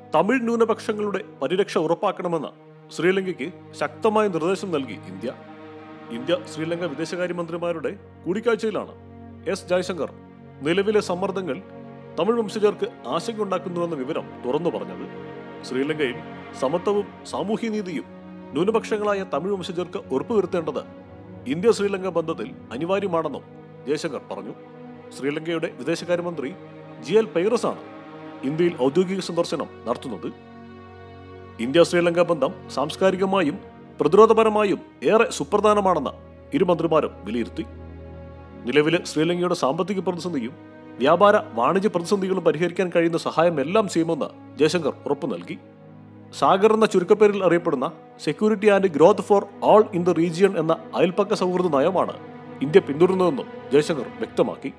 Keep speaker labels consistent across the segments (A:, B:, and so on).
A: തമിഴ് ന്യൂനപക്ഷങ്ങളുടെ പരിരക്ഷ ഉറപ്പാക്കണമെന്ന് ശ്രീലങ്കയ്ക്ക് ശക്തമായ നിർദ്ദേശം നൽകി ഇന്ത്യ ഇന്ത്യ ശ്രീലങ്ക വിദേശകാര്യമന്ത്രിമാരുടെ കൂടിക്കാഴ്ചയിലാണ് എസ് ജയശങ്കർ നിലവിലെ സമ്മർദ്ദങ്ങൾ തമിഴ് വംശജർക്ക് ആശങ്കയുണ്ടാക്കുന്നുവെന്ന വിവരം തുറന്നു പറഞ്ഞത് ശ്രീലങ്കയിൽ സമത്വവും സാമൂഹ്യനീതിയും ന്യൂനപക്ഷങ്ങളായ തമിഴ് വംശജർക്ക് ഉറപ്പുവരുത്തേണ്ടത് ഇന്ത്യ ശ്രീലങ്ക ബന്ധത്തിൽ അനിവാര്യമാണെന്നും ജയശങ്കർ പറഞ്ഞു ശ്രീലങ്കയുടെ വിദേശകാര്യമന്ത്രി ജി എൽ പൈറസ് ആണ് ഇന്ത്യയിൽ ഔദ്യോഗിക സന്ദർശനം നടത്തുന്നത് ഇന്ത്യ ശ്രീലങ്ക ബന്ധം സാംസ്കാരികമായും പ്രതിരോധപരമായും ഏറെ സുപ്രധാനമാണെന്ന് ഇരു മന്ത്രിമാരും വിലയിരുത്തി നിലവിലെ ശ്രീലങ്കയുടെ സാമ്പത്തിക പ്രതിസന്ധിയും വ്യാപാര വാണിജ്യ പ്രതിസന്ധികളും പരിഹരിക്കാൻ കഴിയുന്ന സഹായം എല്ലാം ചെയ്യുമെന്ന് ജയശങ്കർ ഉറപ്പു നൽകി സാഗർ എന്ന ചുരുക്കപ്പേരിൽ അറിയപ്പെടുന്ന security and growth for all in the region എന്ന അയൽപ്പക്ക സൗഹൃദ നയമാണ് ഇന്ത്യ പിന്തുടരുന്നതെന്നും ജയശങ്കർ വ്യക്തമാക്കി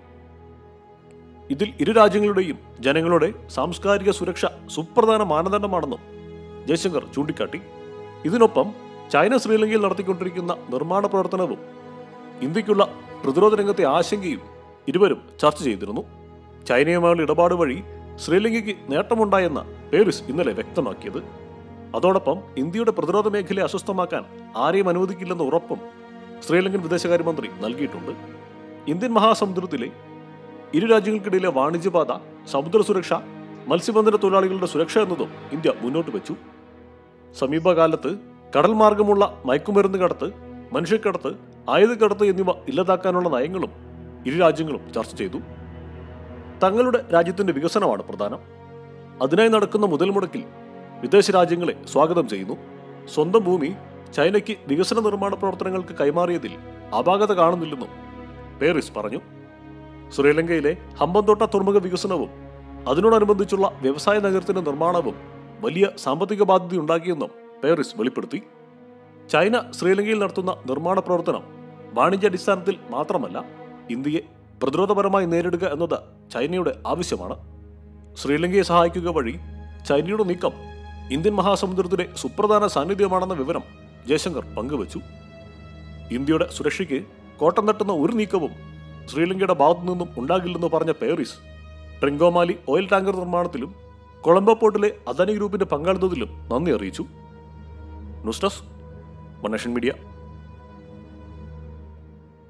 A: ഇതിൽ ഇരു രാജ്യങ്ങളുടെയും ജനങ്ങളുടെ സാംസ്കാരിക സുരക്ഷ സുപ്രധാന മാനദണ്ഡമാണെന്നും ജയശങ്കർ ചൂണ്ടിക്കാട്ടി ഇതിനൊപ്പം ചൈന ശ്രീലങ്കയിൽ നടത്തിക്കൊണ്ടിരിക്കുന്ന നിർമ്മാണ പ്രവർത്തനവും ഇന്ത്യക്കുള്ള പ്രതിരോധ രംഗത്തെ ആശങ്കയും ഇരുവരും ചർച്ച ചെയ്തിരുന്നു ചൈനയുമായുള്ള ഇടപാട് വഴി ശ്രീലങ്കയ്ക്ക് നേട്ടമുണ്ടായെന്ന് പേരിസ് ഇന്നലെ വ്യക്തമാക്കിയത് അതോടൊപ്പം ഇന്ത്യയുടെ പ്രതിരോധ മേഖലയെ അസ്വസ്ഥമാക്കാൻ ആരെയും അനുവദിക്കില്ലെന്ന ഉറപ്പും ശ്രീലങ്കൻ വിദേശകാര്യമന്ത്രി നൽകിയിട്ടുണ്ട് ഇന്ത്യൻ മഹാസമുദ്രത്തിലെ ഇരു രാജ്യങ്ങൾക്കിടയിലെ വാണിജ്യപാത സമുദ്ര സുരക്ഷ മത്സ്യബന്ധന തൊഴിലാളികളുടെ സുരക്ഷ എന്നതും ഇന്ത്യ മുന്നോട്ട് വെച്ചു സമീപകാലത്ത് കടൽ മാർഗമുള്ള മയക്കുമരുന്ന് കടത്ത് മനുഷ്യക്കടത്ത് ആയുധക്കടത്ത് എന്നിവ ഇല്ലാതാക്കാനുള്ള നയങ്ങളും ഇരു രാജ്യങ്ങളും ചർച്ച ചെയ്തു തങ്ങളുടെ രാജ്യത്തിന്റെ വികസനമാണ് പ്രധാനം അതിനായി നടക്കുന്ന മുതൽ മുടക്കിൽ വിദേശ രാജ്യങ്ങളെ സ്വാഗതം ചെയ്യുന്നു സ്വന്തം ഭൂമി ചൈനയ്ക്ക് വികസന നിർമ്മാണ പ്രവർത്തനങ്ങൾക്ക് കൈമാറിയതിൽ അപാകത കാണുന്നില്ലെന്നും പേറിസ് പറഞ്ഞു ശ്രീലങ്കയിലെ ഹമ്പന്തോട്ട തുറമുഖ വികസനവും അതിനോടനുബന്ധിച്ചുള്ള വ്യവസായ നഗരത്തിന്റെ നിർമ്മാണവും വലിയ സാമ്പത്തിക ബാധ്യതയുണ്ടാക്കിയെന്നും പേറിസ് വെളിപ്പെടുത്തി ചൈന ശ്രീലങ്കയിൽ നടത്തുന്ന നിർമ്മാണ പ്രവർത്തനം വാണിജ്യാടിസ്ഥാനത്തിൽ മാത്രമല്ല ഇന്ത്യയെ പ്രതിരോധപരമായി നേരിടുക എന്നത് ചൈനയുടെ ആവശ്യമാണ് ശ്രീലങ്കയെ സഹായിക്കുക വഴി ചൈനയുടെ നീക്കം ഇന്ത്യൻ മഹാസമുദ്രത്തിലെ സുപ്രധാന സാന്നിധ്യമാണെന്ന വിവരം ജയശങ്കർ പങ്കുവച്ചു ഇന്ത്യയുടെ സുരക്ഷയ്ക്ക് കോട്ടം തട്ടുന്ന ഒരു നീക്കവും ശ്രീലങ്കയുടെ ഭാഗത്തു നിന്നും ഉണ്ടാകില്ലെന്ന് പറഞ്ഞ പേറിസ് ട്രിങ്കോമാലി ഓയിൽ ടാങ്കർ നിർമ്മാണത്തിലും കൊളംബോ പോർട്ടിലെ അദാനി ഗ്രൂപ്പിന്റെ പങ്കാളിത്തത്തിലും നന്ദി അറിയിച്ചു ന്യൂസ് ഡെസ്ക് മണ്ണേഷൻ മീഡിയ